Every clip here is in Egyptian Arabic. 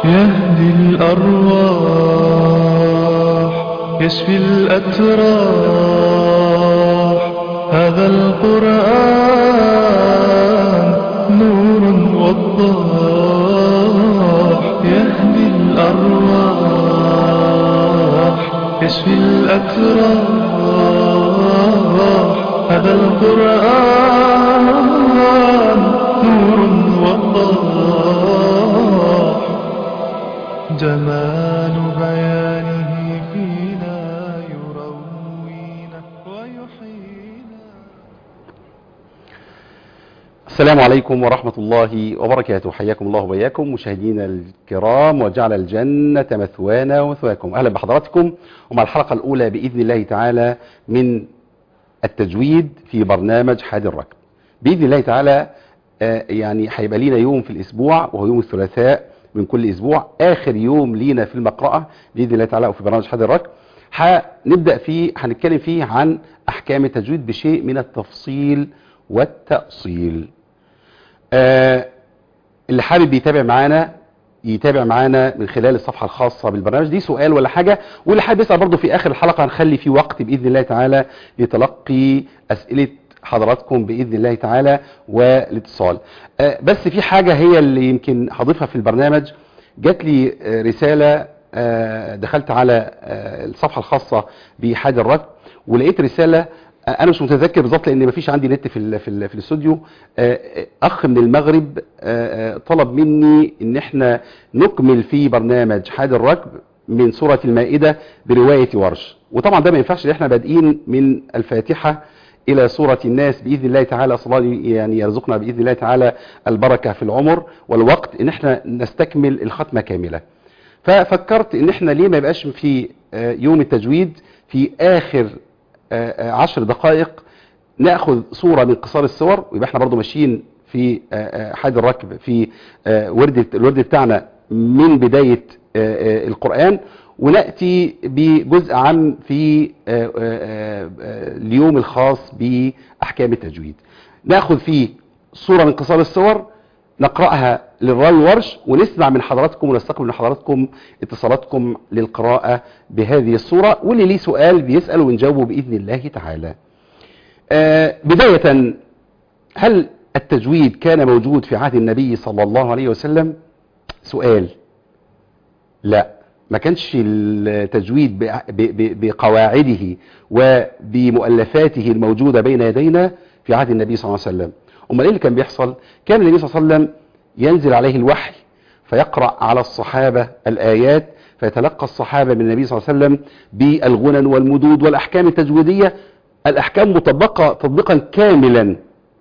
يهدي الأرواح يشفي الأتراح هذا القرآن نور وضاح يهدي الأرواح يشفي الأتراح هذا القرآن نور وضاح جمال بيانه فينا يروينا ويحيينا السلام عليكم ورحمة الله وبركاته حياكم الله وبياكم مشاهدينا الكرام وجعل الجنة مثوانا ومثواكم أهلا بحضراتكم ومع الحلقة الأولى بإذن الله تعالى من التجويد في برنامج حاد الركب بإذن الله تعالى آه، يعني هيبقى لينا يوم في الأسبوع وهو يوم الثلاثاء من كل أسبوع آخر يوم لينا في المقرأة بإذن الله تعالى وفي برنامج حاد الركب هنبدأ فيه هنتكلم فيه عن أحكام التجويد بشيء من التفصيل والتأصيل آه، اللي حابب يتابع معانا يتابع معانا من خلال الصفحة الخاصة بالبرنامج دي سؤال ولا حاجة واللي حابب يسأل برضه في آخر الحلقة هنخلي في وقت بإذن الله تعالى لتلقي أسئلة حضراتكم بإذن الله تعالى والاتصال آه، بس في حاجة هي اللي يمكن هضيفها في البرنامج جات لي آه، رسالة آه، دخلت على آه، الصفحة الخاصة بحاد الركب ولقيت رسالة انا مش متذكر بالظبط لان مفيش عندي نت في ال في, ال في الاستوديو آه، اخ من المغرب آه، آه، طلب مني ان احنا نكمل في برنامج حاد الركب من سورة المائدة برواية ورش وطبعا ده ما ينفعش ان احنا بادئين من الفاتحة الى سورة الناس باذن الله تعالى صلى الله يعني يرزقنا باذن الله تعالى البركة في العمر والوقت ان احنا نستكمل الختمة كاملة ففكرت ان احنا ليه ما يبقاش في آه، يوم التجويد في اخر آه، آه، عشر دقائق ناخذ صورة من قصار الصور ويبقى احنا برضو ماشيين في آه، آه، حاد الركب في آه، ورد الورد بتاعنا من بداية آه، آه، القرآن ونأتي بجزء عام في آه، آه، آه، آه، اليوم الخاص بأحكام التجويد ناخذ فيه صورة من قصار الصور نقرأها للراوي ورش ونسمع من حضراتكم ونستقبل من حضراتكم اتصالاتكم للقراءة بهذه الصورة واللي ليه سؤال بيسأل ونجاوبه بإذن الله تعالى آه، بداية هل التجويد كان موجود في عهد النبي صلى الله عليه وسلم سؤال لا ما كانش التجويد ب- ب- ب- بقواعده وبمؤلفاته الموجودة بين يدينا في عهد النبي صلى الله عليه وسلم امال ايه اللي كان بيحصل كان النبي صلى الله عليه وسلم ينزل عليه الوحي فيقرأ على الصحابة الآيات فيتلقى الصحابة من النبي صلى الله عليه وسلم بالغنن والمدود والأحكام التجويدية الأحكام مطبقة تطبيقا كاملا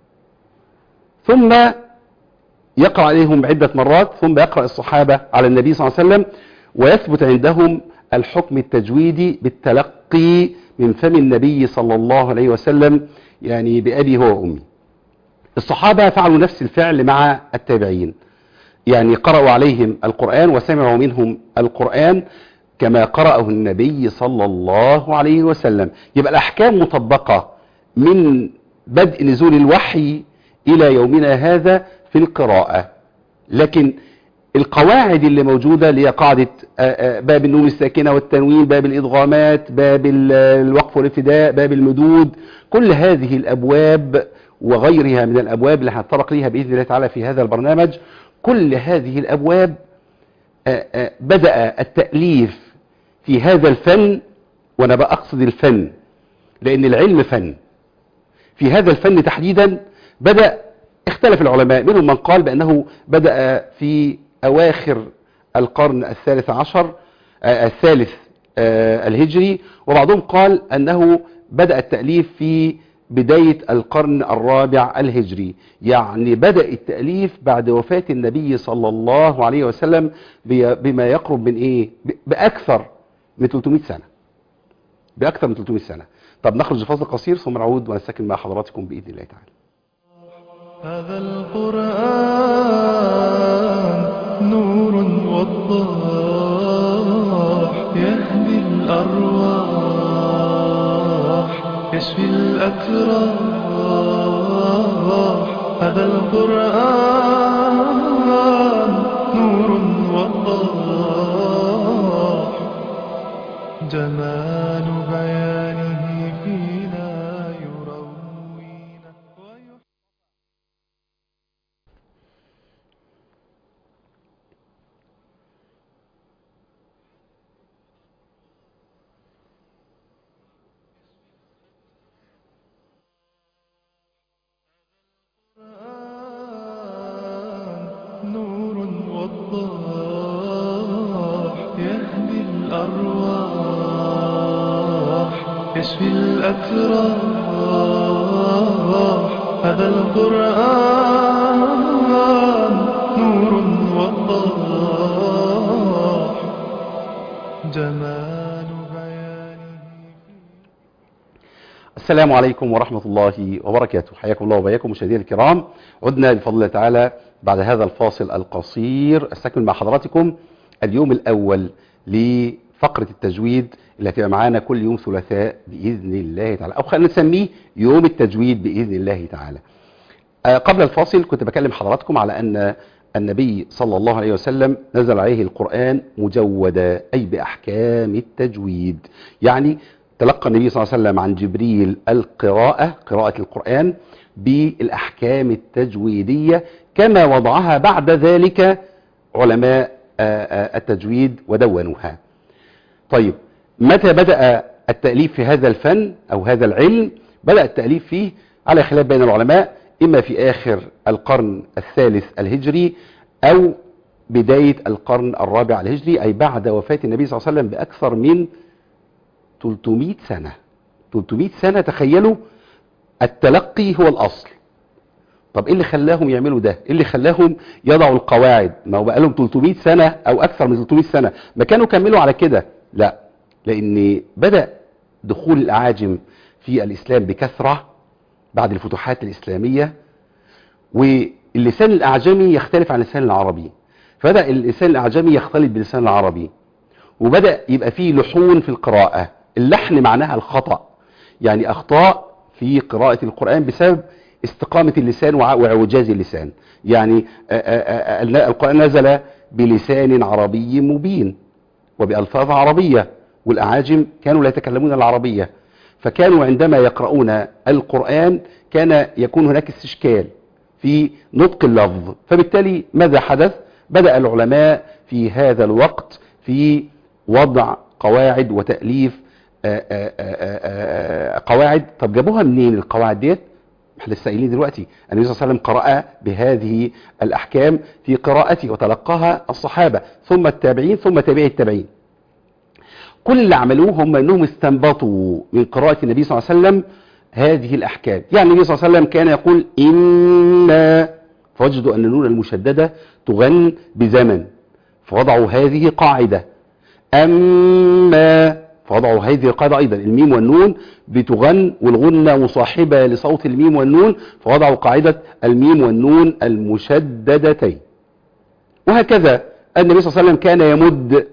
ثم يقرأ عليهم عدة مرات ثم يقرأ الصحابة على النبي صلى الله عليه وسلم ويثبت عندهم الحكم التجويدي بالتلقي من فم النبي صلى الله عليه وسلم يعني بأبي هو وأمي الصحابة فعلوا نفس الفعل مع التابعين يعني قرأوا عليهم القرآن وسمعوا منهم القرآن كما قرأه النبي صلى الله عليه وسلم يبقى الأحكام مطبقة من بدء نزول الوحي إلى يومنا هذا في القراءة لكن القواعد اللي موجودة اللي هي قاعدة آه، آه، باب النون الساكنة والتنوين باب الإضغامات باب ال- الوقف والابتداء باب المدود كل هذه الأبواب وغيرها من الأبواب اللي هنتطرق ليها بإذن الله تعالى في هذا البرنامج كل هذه الأبواب آه، آه، بدأ التأليف في هذا الفن وأنا بقى أقصد الفن لأن العلم فن في هذا الفن تحديدا بدأ اختلف العلماء منهم من قال بأنه بدأ في أواخر القرن الثالث عشر آه، الثالث آه، الهجري وبعضهم قال أنه بدأ التأليف في بداية القرن الرابع الهجري يعني بدأ التأليف بعد وفاة النبي صلى الله عليه وسلم بي- بما يقرب من إيه ب- بأكثر من 300 سنة بأكثر من 300 سنة طب نخرج لفاصل قصير ثم نعود ونستكمل مع حضراتكم بإذن الله تعالى هذا القرآن نور وضاح يهدي الأرواح يشفي الأتراح هذا القرآن نور وضاح والضاح يهدي الأرواح يشفي الأتراح هذا القرآن نور وضاح جمال بيانه السلام عليكم ورحمة الله وبركاته حياكم الله وبياكم مشاهدينا الكرام عدنا بفضل الله تعالى بعد هذا الفاصل القصير استكمل مع حضراتكم اليوم الأول لفقرة التجويد اللي هتبقى معانا كل يوم ثلاثاء بإذن الله تعالى أو خلينا نسميه يوم التجويد بإذن الله تعالى آه، قبل الفاصل كنت بكلم حضراتكم على أن النبي صلى الله عليه وسلم نزل عليه القرآن مجودا أي بأحكام التجويد يعني تلقى النبي صلى الله عليه وسلم عن جبريل القراءة قراءة القرآن بالأحكام التجويدية كما وضعها بعد ذلك علماء آه، آه، التجويد ودونوها طيب متى بدأ التأليف في هذا الفن أو هذا العلم بدأ التأليف فيه على خلاف بين العلماء إما في آخر القرن الثالث الهجري أو بداية القرن الرابع الهجري أي بعد وفاة النبي صلى الله عليه وسلم بأكثر من 300 سنة 300 سنة تخيلوا التلقي هو الأصل طب ايه اللي خلاهم يعملوا ده ايه اللي خلاهم يضعوا القواعد ما هو بقالهم 300 سنة او اكثر من 300 سنة ما كانوا كملوا على كده لا لان بدأ دخول الاعاجم في الاسلام بكثرة بعد الفتوحات الاسلامية واللسان الاعجمي يختلف عن اللسان العربي فبدأ اللسان الاعجمي يختلط باللسان العربي وبدأ يبقى فيه لحون في القراءة اللحن معناها الخطأ يعني أخطاء في قراءة القرآن بسبب استقامة اللسان وع- وعوجاز اللسان يعني آه، آه، آه، القرآن نزل بلسان عربي مبين وبألفاظ عربية والأعاجم كانوا لا يتكلمون العربية فكانوا عندما يقرؤون القرآن كان يكون هناك استشكال في نطق اللفظ فبالتالي ماذا حدث بدأ العلماء في هذا الوقت في وضع قواعد وتأليف آآ آآ آآ قواعد طب جابوها منين القواعد ديت احنا لسه قايلين دلوقتي النبي صلى الله عليه وسلم قرأ بهذه الأحكام في قراءته وتلقاها الصحابة ثم التابعين ثم تابعي التابعين كل اللي عملوه هم انهم استنبطوا من قراءة النبي صلى الله عليه وسلم هذه الأحكام يعني النبي صلى الله عليه وسلم كان يقول إنا فوجدوا أن النون المشددة تغن بزمن فوضعوا هذه قاعدة أما فوضعوا هذه القاعدة أيضا الميم والنون بتغن والغنة مصاحبة لصوت الميم والنون فوضعوا قاعدة الميم والنون المشددتين وهكذا النبي صلى الله عليه وسلم كان يمد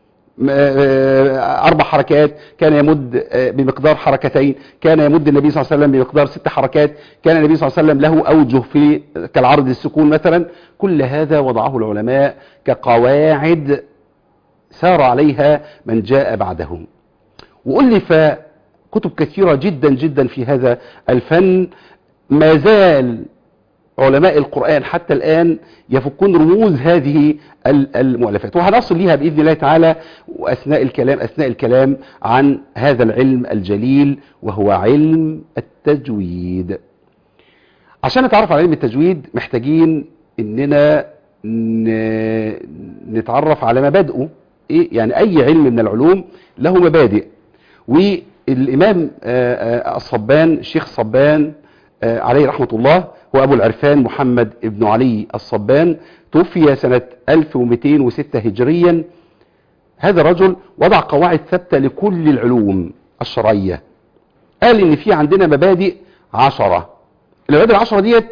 آه، أربع حركات كان يمد آه، بمقدار حركتين كان يمد النبي صلى الله عليه وسلم بمقدار ست حركات كان النبي صلى الله عليه وسلم له أوجه في كالعرض السكون مثلا كل هذا وضعه العلماء كقواعد سار عليها من جاء بعدهم وألف كتب كثيرة جدا جدا في هذا الفن ما زال علماء القرآن حتى الآن يفكون رموز هذه ال- المؤلفات وهنصل ليها بإذن الله تعالى وأثناء الكلام أثناء الكلام عن هذا العلم الجليل وهو علم التجويد عشان نتعرف على علم التجويد محتاجين اننا ن- نتعرف على مبادئه ايه يعني اي علم من العلوم له مبادئ والامام آه، آه، الصبان الشيخ الصبان آه، عليه رحمة الله هو ابو العرفان محمد ابن علي الصبان توفي سنة 1206 هجريا هذا الرجل وضع قواعد ثابتة لكل العلوم الشرعية قال ان في عندنا مبادئ عشرة المبادئ العشرة ديت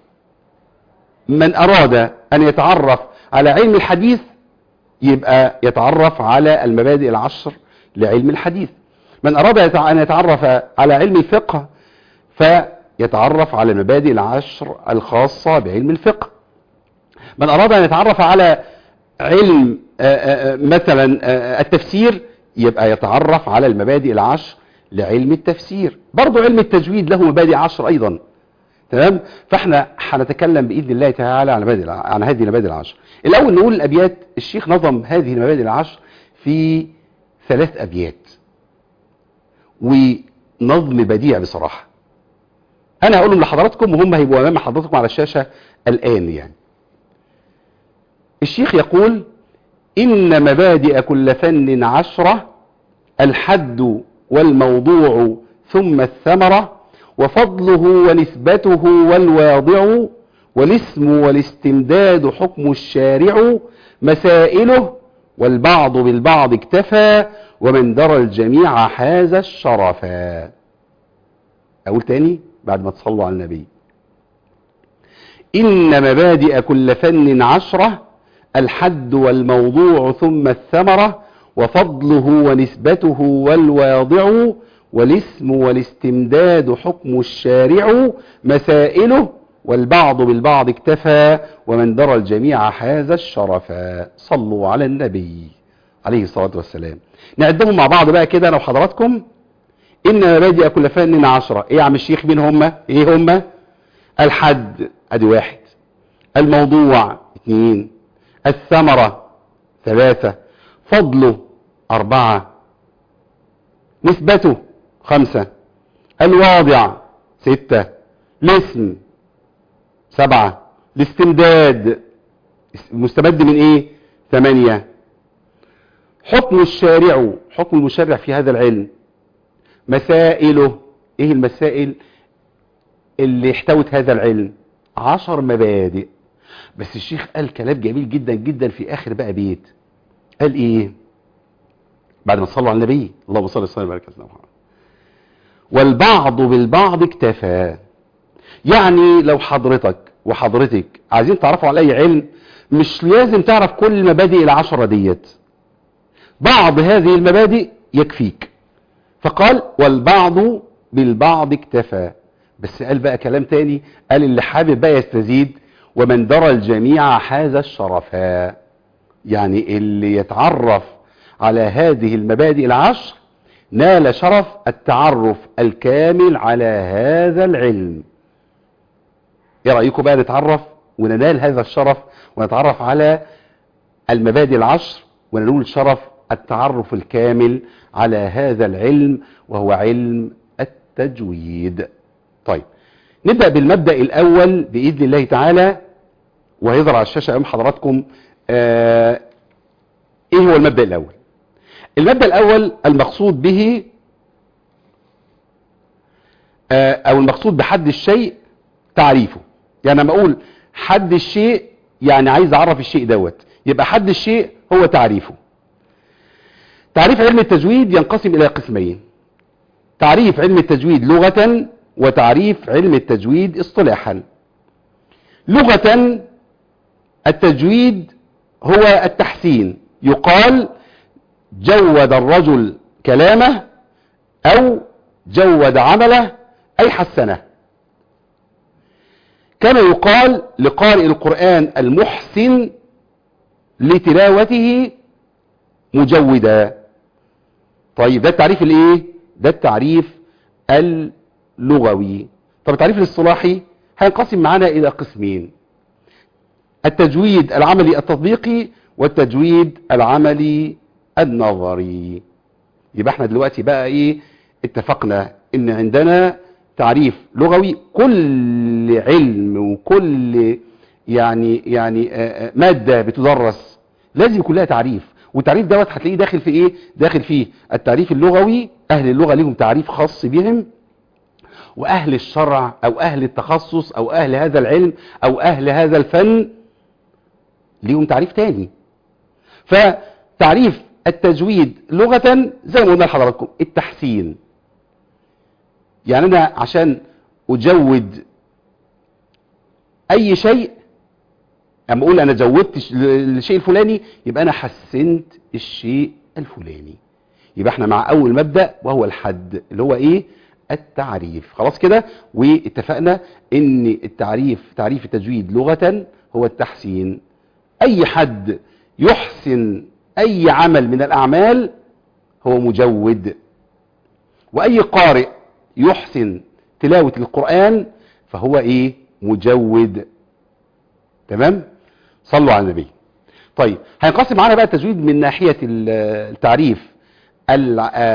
من اراد ان يتعرف على علم الحديث يبقى يتعرف على المبادئ العشر لعلم الحديث من اراد يتع- ان يتعرف على علم الفقه فيتعرف على المبادئ العشر الخاصة بعلم الفقه من اراد ان يتعرف على علم آه، آه، آه، مثلا آه، التفسير يبقى يتعرف على المبادئ العشر لعلم التفسير برضو علم التجويد له مبادئ عشر ايضا تمام فاحنا هنتكلم باذن الله تعالى عن مبادئ الع- عن هذه المبادئ العشر الاول نقول الابيات الشيخ نظم هذه المبادئ العشر في ثلاث ابيات ونظم بديع بصراحه انا هقولهم لحضراتكم وهم هيبقوا امام حضراتكم على الشاشه الان يعني الشيخ يقول إن مبادئ كل فن عشرة الحد والموضوع ثم الثمرة وفضله ونسبته والواضع والاسم والاستمداد حكم الشارع مسائله والبعض بالبعض اكتفى ومن درى الجميع حاز الشرفا أقول تاني بعد ما تصلوا على النبي إن مبادئ كل فن عشرة الحد والموضوع ثم الثمرة وفضله ونسبته والواضع والاسم والاستمداد حكم الشارع مسائله والبعض بالبعض اكتفى ومن درى الجميع حاز الشرفا صلوا على النبي عليه الصلاة والسلام نعدهم مع بعض بقى كده انا وحضراتكم إن مبادئ كل فن عشرة ايه يا عم الشيخ مين هم ايه هم الحد ادي واحد الموضوع اثنين الثمرة ثلاثة فضله أربعة نسبته خمسة الواضع ستة الاسم سبعة الاستمداد مستمد من ايه ثمانية حكم الشارع حكم المشرع في هذا العلم مسائله ايه المسائل اللي احتوت هذا العلم عشر مبادئ بس الشيخ قال كلام جميل جدا جدا في اخر بقى بيت قال ايه بعد ما تصلوا على النبي اللهم صل وسلم وبارك على محمد والبعض بالبعض اكتفى يعني لو حضرتك وحضرتك عايزين تعرفوا على اي علم مش لازم تعرف كل المبادئ العشرة ديت بعض هذه المبادئ يكفيك فقال والبعض بالبعض اكتفى بس قال بقى كلام تاني قال اللي حابب بقى يستزيد ومن درى الجميع حاز الشرفا يعني اللي يتعرف على هذه المبادئ العشر نال شرف التعرف الكامل على هذا العلم ايه رأيكم بقى نتعرف وننال هذا الشرف ونتعرف على المبادئ العشر وننول شرف التعرف الكامل على هذا العلم وهو علم التجويد طيب نبدأ بالمبدأ الأول بإذن الله تعالى وهيظهر على الشاشة أمام حضراتكم آه إيه هو المبدأ الأول المبدأ الأول المقصود به آه أو المقصود بحد الشيء تعريفه يعني لما أقول حد الشيء يعني عايز أعرف الشيء دوت يبقى حد الشيء هو تعريفه تعريف علم التجويد ينقسم إلى قسمين تعريف علم التجويد لغة وتعريف علم التجويد اصطلاحا لغة التجويد هو التحسين يقال جود الرجل كلامه أو جود عمله أي حسنه كما يقال لقارئ القرآن المحسن لتلاوته مجودا طيب ده التعريف الايه ده التعريف اللغوي طب التعريف الاصطلاحي هينقسم معنا الى قسمين التجويد العملي التطبيقي والتجويد العملي النظري يبقى احنا دلوقتي بقى ايه اتفقنا ان عندنا تعريف لغوي كل علم وكل يعني يعني مادة بتدرس لازم يكون لها تعريف والتعريف دوت هتلاقيه داخل في ايه داخل فيه التعريف اللغوي اهل اللغة لهم تعريف خاص بهم واهل الشرع او اهل التخصص او اهل هذا العلم او اهل هذا الفن ليهم تعريف تاني فتعريف التجويد لغة زي ما قلنا لحضراتكم التحسين يعني انا عشان اجود اي شيء اما اقول انا جودت الشيء الفلاني يبقى انا حسنت الشيء الفلاني يبقى احنا مع اول مبدأ وهو الحد اللي هو ايه التعريف خلاص كده واتفقنا ان التعريف تعريف التجويد لغة هو التحسين اي حد يحسن اي عمل من الاعمال هو مجود واي قارئ يحسن تلاوة القرآن فهو ايه مجود تمام صلوا على النبي طيب هينقسم معانا بقى التجويد من ناحية التعريف من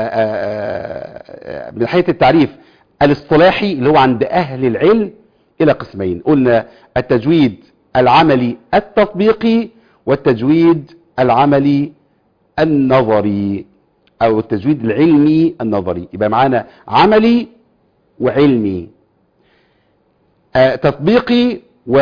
ناحية التعريف الاصطلاحي اللي هو عند اهل العلم الى قسمين قلنا التجويد العملي التطبيقي والتجويد العملي النظري او التجويد العلمي النظري يبقى معانا عملي وعلمي آه تطبيقي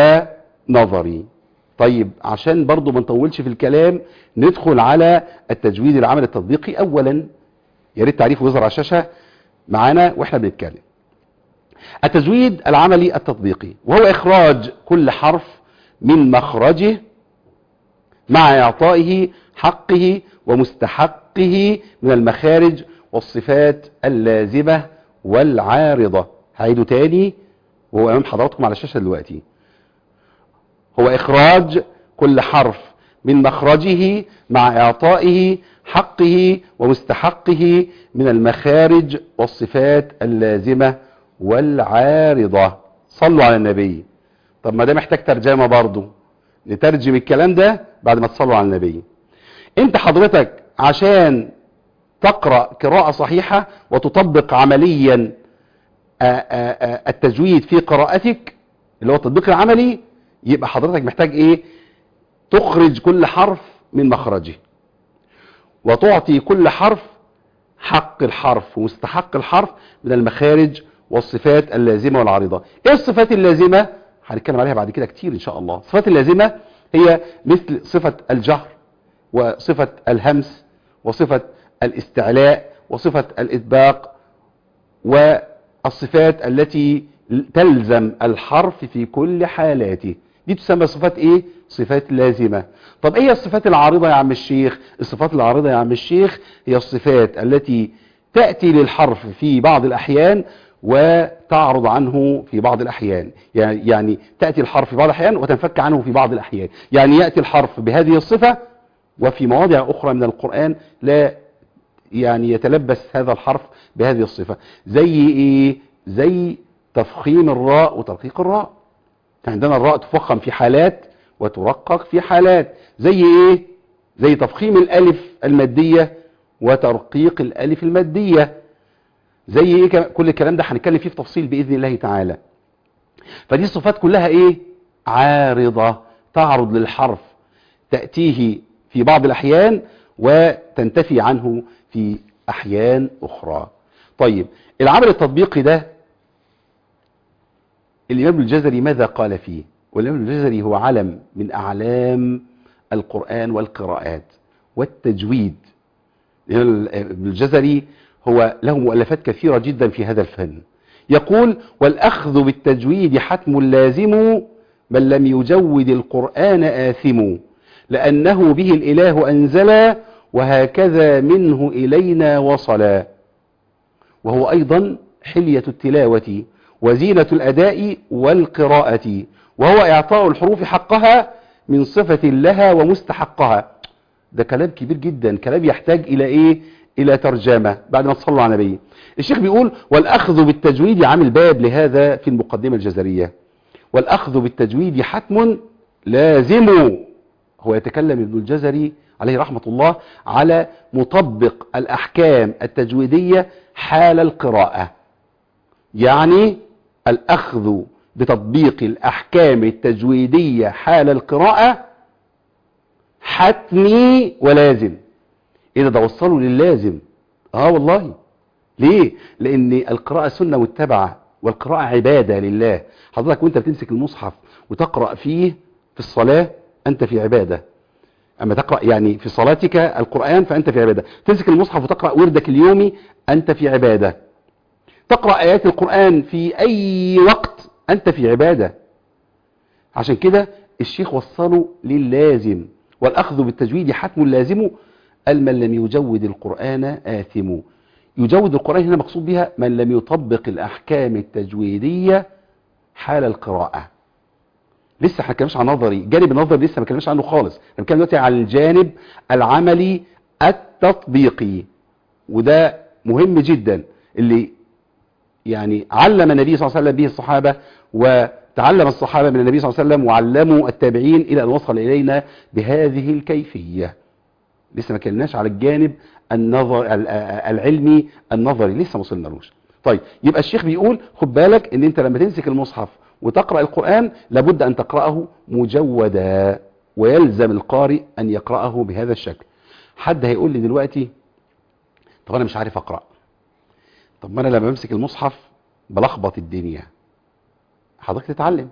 ونظري طيب عشان برضو ما نطولش في الكلام ندخل على التجويد العملي التطبيقي اولا يا ريت تعريفه يظهر على الشاشه معانا واحنا بنتكلم التجويد العملي التطبيقي وهو اخراج كل حرف من مخرجه مع اعطائه حقه ومستحقه من المخارج والصفات اللازمة والعارضة هعيده تاني وهو امام حضراتكم على الشاشة دلوقتي هو اخراج كل حرف من مخرجه مع اعطائه حقه ومستحقه من المخارج والصفات اللازمة والعارضة صلوا على النبي طب ما ده محتاج ترجمة برضو نترجم الكلام ده بعد ما تصلوا على النبي انت حضرتك عشان تقرأ قراءة صحيحة وتطبق عمليا آآ آآ التجويد في قراءتك اللي هو التطبيق العملي يبقى حضرتك محتاج ايه تخرج كل حرف من مخرجه وتعطي كل حرف حق الحرف ومستحق الحرف من المخارج والصفات اللازمة والعارضة ايه الصفات اللازمة هنتكلم عليها بعد كده كتير ان شاء الله الصفات اللازمة هي مثل صفة الجهر وصفة الهمس وصفة الاستعلاء وصفة الإطباق والصفات التي تلزم الحرف في كل حالاته دي تسمى صفات ايه صفات لازمة طب ايه الصفات العارضة يا عم الشيخ الصفات العارضة يا عم الشيخ هي الصفات التي تأتي للحرف في بعض الأحيان وتعرض عنه في بعض الأحيان يعني, يعني تأتي الحرف في بعض الأحيان وتنفك عنه في بعض الأحيان يعني يأتي الحرف بهذه الصفة وفي مواضع أخرى من القرآن لا يعني يتلبس هذا الحرف بهذه الصفة زي إيه زي تفخيم الراء وترقيق الراء عندنا الراء تفخم في حالات وترقق في حالات زي إيه زي تفخيم الألف المادية وترقيق الألف المادية زي إيه كل الكلام ده هنتكلم فيه في تفصيل بإذن الله تعالى فدي الصفات كلها إيه عارضة تعرض للحرف تأتيه في بعض الأحيان وتنتفي عنه في أحيان أخرى طيب العمل التطبيقي ده الإمام الجزري ماذا قال فيه والإمام الجزري هو علم من أعلام القرآن والقراءات والتجويد ابن الجزري هو له مؤلفات كثيرة جدا في هذا الفن يقول والأخذ بالتجويد حتم لازم من لم يجود القرآن آثم لأنه به الإله أنزل وهكذا منه إلينا وصلا وهو أيضا حلية التلاوة وزينة الأداء والقراءة وهو إعطاء الحروف حقها من صفة لها ومستحقها ده كلام كبير جدا كلام يحتاج إلى إيه إلى ترجمة بعد ما تصلوا على نبي الشيخ بيقول والأخذ بالتجويد عامل باب لهذا في المقدمة الجزرية والأخذ بالتجويد حتم لازم هو يتكلم ابن الجزري عليه رحمة الله على مطبق الأحكام التجويدية حال القراءة يعني الأخذ بتطبيق الأحكام التجويدية حال القراءة حتمي ولازم إذا ده وصلوا للازم آه والله ليه لأن القراءة سنة متبعة والقراءة عبادة لله حضرتك وانت بتمسك المصحف وتقرأ فيه في الصلاة أنت في عبادة أما تقرأ يعني في صلاتك القرآن فأنت في عبادة تمسك المصحف وتقرأ وردك اليومي أنت في عبادة تقرأ آيات القرآن في أي وقت أنت في عبادة عشان كده الشيخ وصله للازم والأخذ بالتجويد حتم لازم المن لم يجود القرآن آثم يجود القرآن هنا مقصود بها من لم يطبق الأحكام التجويدية حال القراءة لسه احنا كلامش عن نظري جانب النظري لسه ما كلامش عنه خالص احنا بنتكلم دلوقتي عن الجانب العملي التطبيقي وده مهم جدا اللي يعني علم النبي صلى الله عليه وسلم به الصحابة وتعلم الصحابة من النبي صلى الله عليه وسلم وعلموا التابعين إلى أن وصل إلينا بهذه الكيفية لسه ما كلمناش على الجانب النظر العلمي النظري لسه ما وصلنالوش طيب يبقى الشيخ بيقول خد بالك ان انت لما تمسك المصحف وتقرأ القرآن لابد ان تقرأه مجودا ويلزم القارئ أن يقرأه بهذا الشكل حد هيقول لي دلوقتي طب أنا مش عارف أقرأ طب ما أنا لما بمسك المصحف بلخبط الدنيا حضرتك تتعلم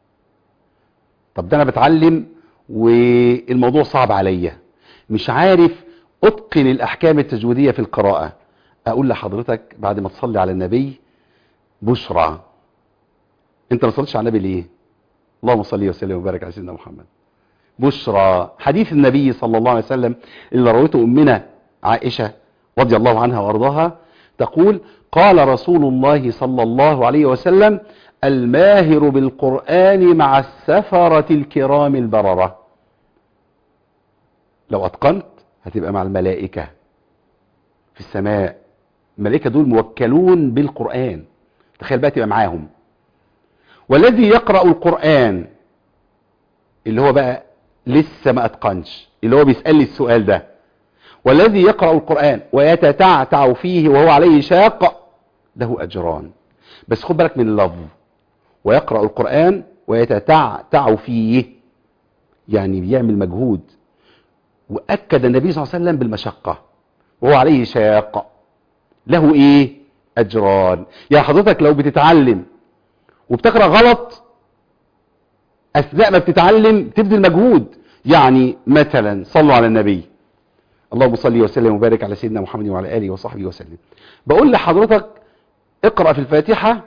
طب ده أنا بتعلم والموضوع صعب عليا مش عارف أتقن الأحكام التجويدية في القراءة أقول لحضرتك بعد ما تصلي على النبي بشرى انت ما صليتش على النبي ليه اللهم صل وسلم وبارك على سيدنا محمد بشرى حديث النبي صلى الله عليه وسلم اللي رويته امنا عائشه رضي الله عنها وارضاها تقول قال رسول الله صلى الله عليه وسلم الماهر بالقران مع السفره الكرام البرره لو اتقنت هتبقى مع الملائكه في السماء الملائكه دول موكلون بالقران تخيل بقى تبقى معاهم والذي يقرأ القرآن اللي هو بقى لسه ما اتقنش اللي هو بيسألني السؤال ده والذي يقرأ القرآن ويتتعتع فيه وهو عليه شاق له أجران بس خد بالك من اللفظ ويقرأ القرآن ويتتعتع فيه يعني بيعمل مجهود وأكد النبي صلى الله عليه وسلم بالمشقة وهو عليه شاق له ايه أجران يا حضرتك لو بتتعلم وبتقرا غلط اثناء ما بتتعلم تبذل مجهود يعني مثلا صلوا على النبي اللهم صل وسلم وبارك على سيدنا محمد وعلى اله وصحبه وسلم بقول لحضرتك اقرا في الفاتحه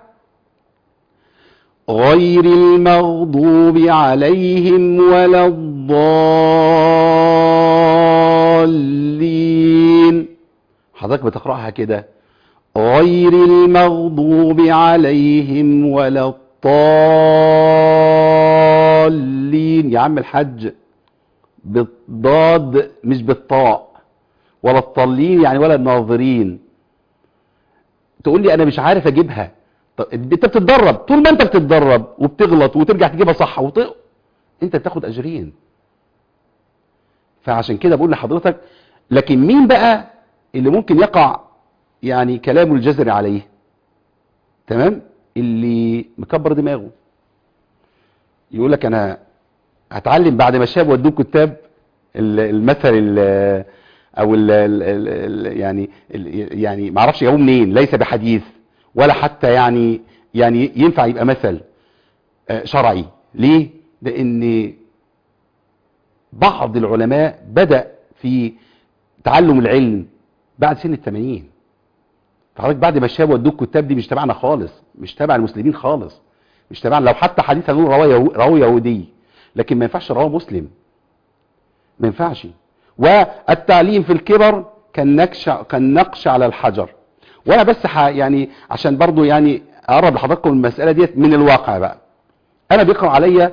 غير المغضوب عليهم ولا الضالين حضرتك بتقراها كده غير المغضوب عليهم ولا الضالين يا عم الحج بالضاد مش بالطاء ولا الطالين يعني ولا الناظرين تقول لي انا مش عارف اجيبها طب انت بتتدرب طول ما انت بتتدرب وبتغلط وترجع تجيبها صح وط... انت بتاخد اجرين فعشان كده بقول لحضرتك لكن مين بقى اللي ممكن يقع يعني كلامه الجذري عليه تمام اللي مكبر دماغه يقول لك انا هتعلم بعد ما شاب ودوك كتاب ال- المثل ال- او ال ال ال يعني ال يعني ما اعرفش جابوه منين ليس بحديث ولا حتى يعني يعني ينفع يبقى مثل آه، شرعي ليه لان بعض العلماء بدأ في تعلم العلم بعد سن الثمانين فحضرتك بعد ما الشاب ودوك كتاب دي مش تبعنا خالص مش تبع المسلمين خالص مش تبعنا لو حتى حديث هنقول رواه يهو- رواه يهودي لكن ما ينفعش رواه مسلم ما ينفعش والتعليم في الكبر كالنقش كالنقش على الحجر وانا بس ح يعني عشان برضو يعني اقرب لحضراتكم المساله ديت من الواقع بقى انا بيقرا عليا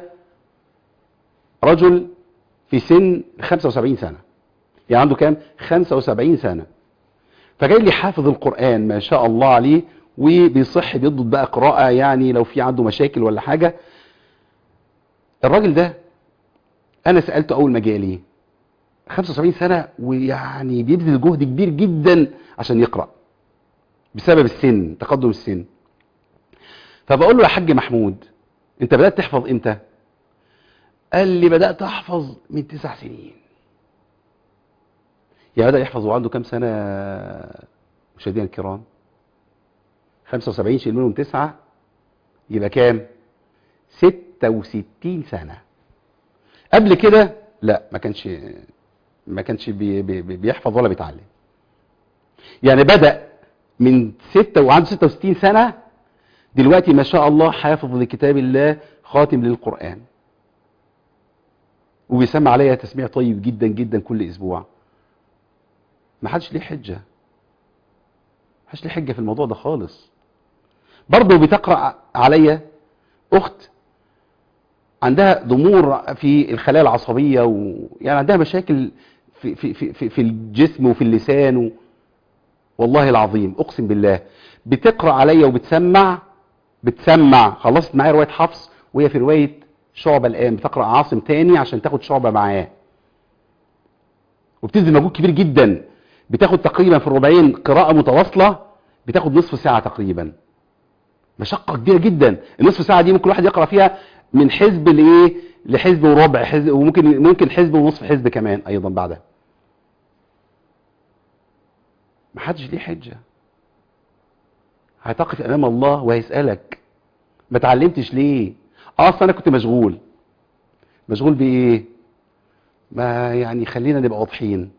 رجل في سن 75 سنه يعني عنده كام 75 سنه فجاي لي حافظ القرآن ما شاء الله عليه وبيصح بيضبط بقى قراءة يعني لو في عنده مشاكل ولا حاجة الراجل ده أنا سألته أول ما جالي 75 سنة ويعني بيبذل جهد كبير جدا عشان يقرأ بسبب السن تقدم السن فبقول له يا حاج محمود انت بدأت تحفظ امتى قال لي بدأت احفظ من تسع سنين يعني بدأ يحفظ وعنده كام سنة مشاهدينا الكرام 75 شيل منهم تسعة يبقى كام 66 سنة قبل كده لا ما كانش ما كانش بي بي بي- بيحفظ ولا بيتعلم يعني بدأ من ستة وعنده 66 سنة دلوقتي ما شاء الله حافظ لكتاب الله خاتم للقرآن وبيسمع عليها تسميع طيب جدا جدا كل اسبوع ما حدش ليه حجة ما حدش ليه حجة في الموضوع ده خالص برضه بتقرأ عليا أخت عندها ضمور في الخلايا العصبية ويعني عندها مشاكل في, في, في, في, في الجسم وفي اللسان و... والله العظيم أقسم بالله بتقرأ عليا وبتسمع بتسمع خلصت معايا رواية حفص وهي في رواية شعبة الآن بتقرأ عاصم تاني عشان تاخد شعبة معاه وبتبذل مجهود كبير جدا بتاخد تقريبا في الربعين قراءة متواصلة بتاخد نصف ساعة تقريبا مشقة كبيرة جدا النصف ساعة دي ممكن الواحد يقرأ فيها من حزب لايه لحزب وربع حزب وممكن ممكن حزب ونصف حزب كمان ايضا بعدها ما حدش ليه حجه هتقف امام الله وهيسالك ما اتعلمتش ليه اه اصل انا كنت مشغول مشغول بايه ما يعني خلينا نبقى واضحين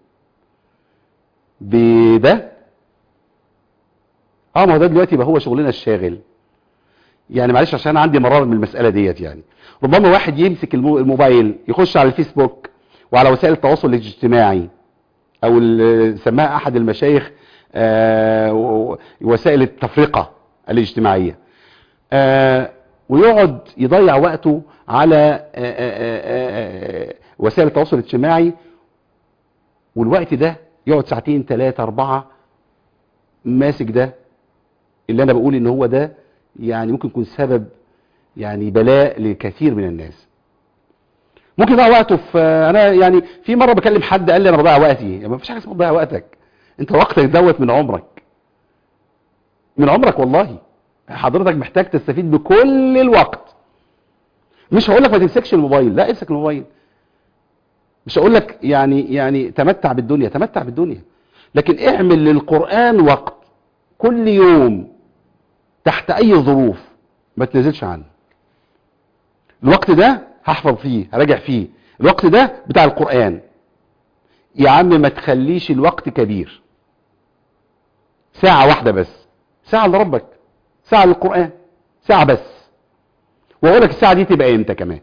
بده اه ما هو ده دلوقتي يبقى هو شغلنا الشاغل يعني معلش عشان عندي مرار من المسألة ديت يعني ربما واحد يمسك المو- الموبايل يخش على الفيسبوك وعلى وسائل التواصل الاجتماعي او ال- سماها احد المشايخ آه، و- وسائل التفرقة الاجتماعية آه، ويقعد يضيع وقته على آه، آه، آه، آه، وسائل التواصل الاجتماعي والوقت ده يقعد ساعتين ثلاثة أربعة ماسك ده اللي أنا بقول إن هو ده يعني ممكن يكون سبب يعني بلاء لكثير من الناس ممكن يضيع وقته في أنا يعني في مرة بكلم حد قال لي أنا بضيع وقتي يعني ما فيش حاجة اسمها تضيع وقتك أنت وقتك دوت من عمرك من عمرك والله حضرتك محتاج تستفيد بكل الوقت مش هقول لك ما تمسكش الموبايل لا امسك الموبايل مش هقول لك يعني يعني تمتع بالدنيا تمتع بالدنيا لكن اعمل للقرآن وقت كل يوم تحت اي ظروف ما تنزلش عنه الوقت ده هحفظ فيه هراجع فيه الوقت ده بتاع القرآن يا عم ما تخليش الوقت كبير ساعة واحدة بس ساعة لربك ساعة للقرآن ساعة بس واقول لك الساعة دي تبقى امتى كمان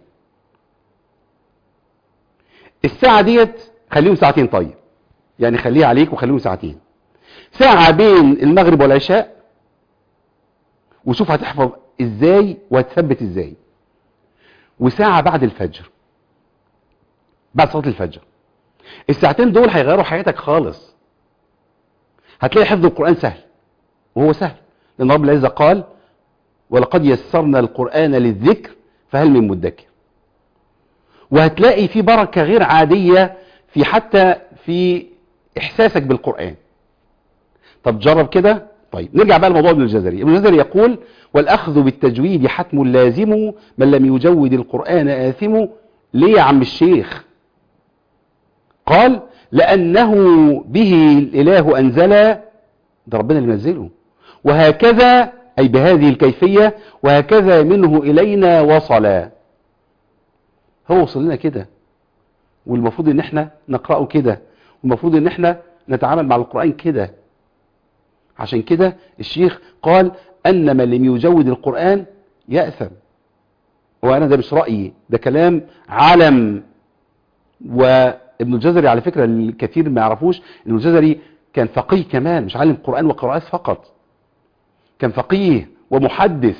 الساعة ديت خليهم ساعتين طيب يعني خليها عليك وخليهم ساعتين ساعة بين المغرب والعشاء وشوف هتحفظ ازاي وهتثبت ازاي وساعة بعد الفجر بعد صلاة الفجر الساعتين دول هيغيروا حياتك خالص هتلاقي حفظ القرآن سهل وهو سهل لأن رب العزة قال ولقد يسرنا القرآن للذكر فهل من مدكر وهتلاقي في بركة غير عادية في حتى في إحساسك بالقرآن طب جرب كده طيب نرجع بقى لموضوع ابن الجزري ابن الجزري يقول والأخذ بالتجويد حتم لازم من لم يجود القرآن آثم ليه يا عم الشيخ قال لأنه به الإله أنزل ده ربنا اللي منزله وهكذا أي بهذه الكيفية وهكذا منه إلينا وصل هو وصل لنا كده والمفروض ان احنا نقرأه كده والمفروض ان احنا نتعامل مع القرآن كده عشان كده الشيخ قال أن من لم يجود القرآن يأثم وأنا ده مش رأيي ده كلام علم وابن الجزري على فكرة الكثير ما يعرفوش ابن الجزري كان فقيه كمان مش عالم قرآن وقراءات فقط كان فقيه ومحدث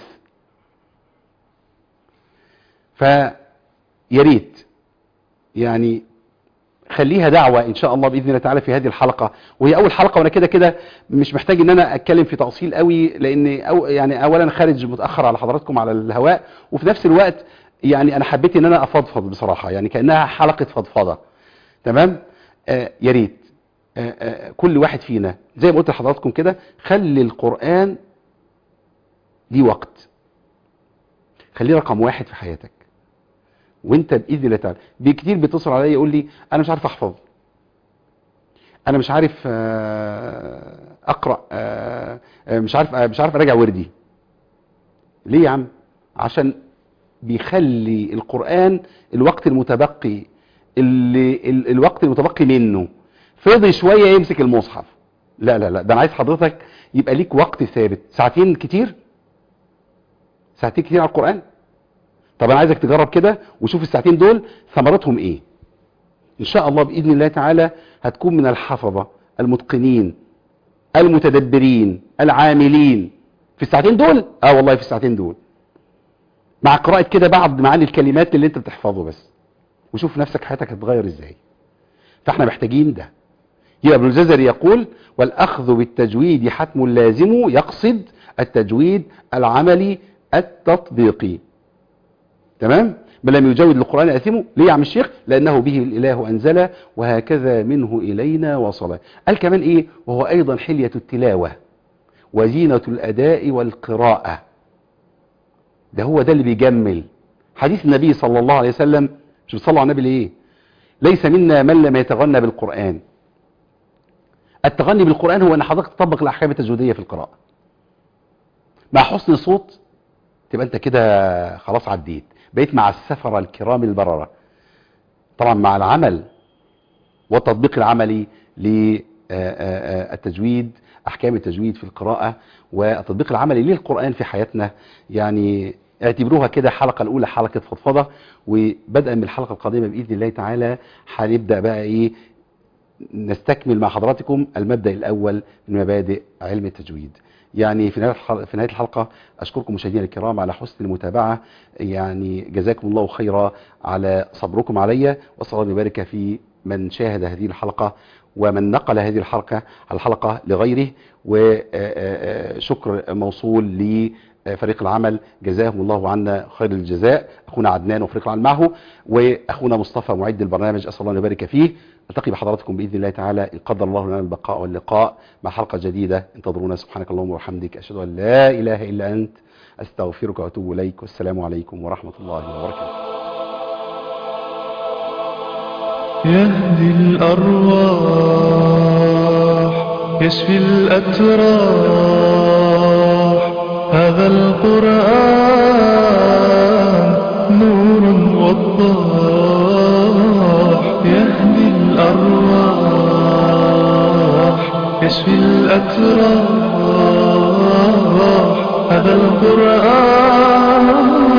فياريت يعني خليها دعوة ان شاء الله باذن الله تعالى في هذه الحلقة وهي اول حلقة وانا كده كده مش محتاج ان انا اتكلم في تفصيل قوي لان أو يعني اولا خارج متاخر على حضراتكم على الهواء وفي نفس الوقت يعني انا حبيت ان انا افضفض بصراحة يعني كانها حلقة فضفضة تمام آه يا ريت آه آه كل واحد فينا زي ما قلت لحضراتكم كده خلي القرآن دي وقت خليه رقم واحد في حياتك وانت باذن الله تعالى بكتير بيتصل عليا يقول لي انا مش عارف احفظ انا مش عارف آه، اقرا آه، آه، مش عارف آه، مش عارف اراجع وردي ليه يا عم عشان بيخلي القران الوقت المتبقي اللي ال- الوقت المتبقي منه فضي شويه يمسك المصحف لا لا لا ده انا عايز حضرتك يبقى ليك وقت ثابت ساعتين كتير ساعتين كتير على القران طب انا عايزك تجرب كده وشوف الساعتين دول ثمرتهم ايه ان شاء الله باذن الله تعالى هتكون من الحفظه المتقنين المتدبرين العاملين في الساعتين دول اه والله في الساعتين دول مع قراءه كده بعض معاني الكلمات اللي انت بتحفظه بس وشوف نفسك حياتك هتتغير ازاي فاحنا محتاجين ده يبقى ابن الجزري يقول والاخذ بالتجويد حتم لازم يقصد التجويد العملي التطبيقي تمام من لم يجود القرآن أثمه ليه يا عم الشيخ لأنه به الإله أنزل وهكذا منه إلينا وصل قال كمان إيه وهو أيضا حلية التلاوة وزينة الأداء والقراءة ده هو ده اللي بيجمل حديث النبي صلى الله عليه وسلم مش بتصلوا على النبي ليه ليس منا من لم يتغنى بالقرآن التغني بالقرآن هو ان حضرتك تطبق الاحكام التجويدية في القراءة مع حسن صوت تبقى انت كده خلاص عديت بقيت مع السفرة الكرام البررة طبعا مع العمل والتطبيق العملي للتجويد احكام التجويد في القراءة والتطبيق العملي للقرآن في حياتنا يعني اعتبروها كده الحلقة الاولى حلقة فضفضة وبدءا من الحلقة القادمة باذن الله تعالى هنبدأ بقى ايه نستكمل مع حضراتكم المبدأ الاول من مبادئ علم التجويد يعني في نهاية الحلقة, في نهاية الحلقة أشكركم مشاهدينا الكرام على حسن المتابعة يعني جزاكم الله خيرا على صبركم علي وصلى الله وبارك في من شاهد هذه الحلقة ومن نقل هذه الحلقة الحلقة لغيره وشكر موصول لفريق العمل جزاهم الله عنا خير الجزاء أخونا عدنان وفريق العمل معه وأخونا مصطفى معد البرنامج أسأل الله أن يبارك فيه التقي بحضراتكم باذن الله تعالى ان قدر الله لنا البقاء واللقاء مع حلقه جديده انتظرونا سبحانك اللهم وبحمدك اشهد ان لا اله الا انت استغفرك واتوب اليك والسلام عليكم ورحمه الله وبركاته يهدي الأرواح يشفي الأتراح هذا القرآن نور وضاح يهدي الأرواح يشفي الأتراح هذا القرآن